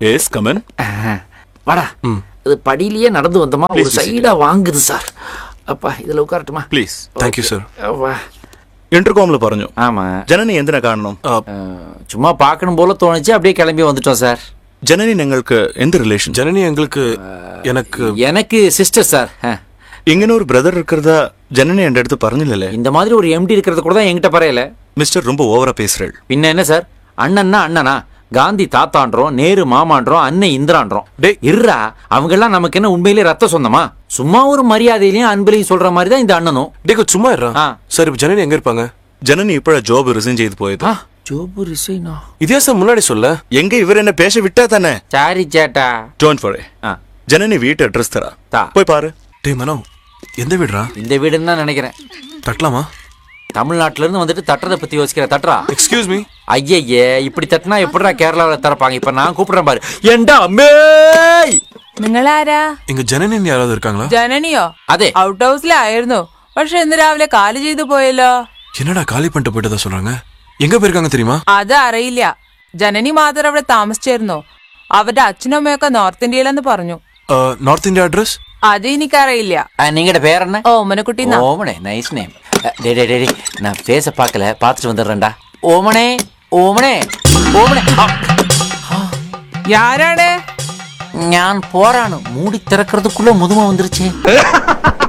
S come on வாடா இது படியிலேயே நடந்து வந்தோமா ஒரு Please, சைடா வாங்குது சார் அப்பா இதுல உட்காரட்டுமா പ്ലീസ് താങ്ക് യു സർ வா ഇന്റർകോമിൽ പറഞ്ഞു ஆமா ജനനി എന്തിനാ കാണണം அஹ், சும்மா பார்க்கணும் போல தோணுச்சு அப்படியே கிளம்பி வந்துட்டோம் சார் ജനനി നിങ്ങൾക്ക് എന്ത് റിലേഷൻ ஜனனி எங்களுக்கு எனக்கு எனக்கு சிஸ்டர் சார் அஹ், ഇങ്ങനെ ഒരു ബ്രദർ இருக்கிறதா ஜனனி என் அடுத்து പറഞ്ഞില്ലല്ലേ இந்த மாதிரி ஒரு எம்டி இருக்கிறது கூட தான் என்கிட்ட பரையல மிஸ்டர் ரொம்ப ஓவரா பேசுறேள் பின்ன என்ன சார் அண்ணன்னா அண்ணனா காந்தி தாத்தான்றோம் நேரு மாமான்றோம் அண்ணன் இந்திரான்றோம் டேய். இருறா அவங்கெல்லாம் நமக்கு என்ன உண்மையிலே ரத்த சொந்தமா சும்மா ஒரு மரியாதையிலையும் அன்பையும் சொல்ற மாதிரி தான் இந்த அண்ணனும் டேக்கு சும்மா இருறா ஆ. சார் இப்போ ஜனனி எங்க இருப்பாங்க ஜனனி இப்பழ ஜாப் ரிசைன் செய்து போயது ஆ, ஜோபு ரிசைனா இதே சார் முன்னாடி சொல்ல எங்க இவர் என்ன பேச விட்டா தானே சாரி சேட்டா டோன்ட் வரி ஆ, ஜனனி வீட்டு அட்ரஸ் தரா தா. போய் பாரு டேய் மனோ எந்த வீடுறா இந்த வீடுன்னு தான் நினைக்கிறேன் தட்டலாமா தமிழ்நாட்டுல இருந்து வந்துட்டு தட்டுறதை பத்தி யோசிக்கிற தட்டுறா எக்ஸ்கியூஸ் மீ ஐயய்யே இப்படி தட்டினா எப்படிடா கேரளாவுல திறப்பாங்க இப்ப நான் கூப்பிடுறேன் பாரு ஏண்டா அம்மே നിങ്ങളാരാ இங்க ஜனனி யாராவது இருக்காங்களா ജനനിയോ അതെ. ഔട്ട് ഹൗസിലായിരുന്നു പക്ഷെ ഇന്ന് രാവിലെ കാല് ചെയ്തു പോയല്ലോ என்னடா காலி பண்ணிட்டு போயிட்டதா சொல்றாங்க எங்க போயிருக்காங்க தெரியுமா അത് അറിയില്ല ജനനി മാത്രം അവിടെ താമസിച്ചിരുന്നു അവരുടെ അച്ഛനും അമ്മയൊക്കെ നോർത്ത് ഇന്ത്യയിലെന്ന് പറഞ്ഞു நார்த் இந்தியா அட்ரஸ் അത് എനിക്കറിയില്ല நீங்கட பேர் என்ன ഓമനക്കുട്ടി ന്നാ. ஓமனே நைஸ் நேம் டே டே டே டே, நான் பேச பார்க்கல பார்த்துட்டு வந்துடுறேன்டா ஓமனே ஓமனே ஓமனே ஆ, ആരാണ് ഞാൻ പോരാണ് മൂടി തിറக்கிறதுக்குள்ள മുതുമ வந்துருச்சு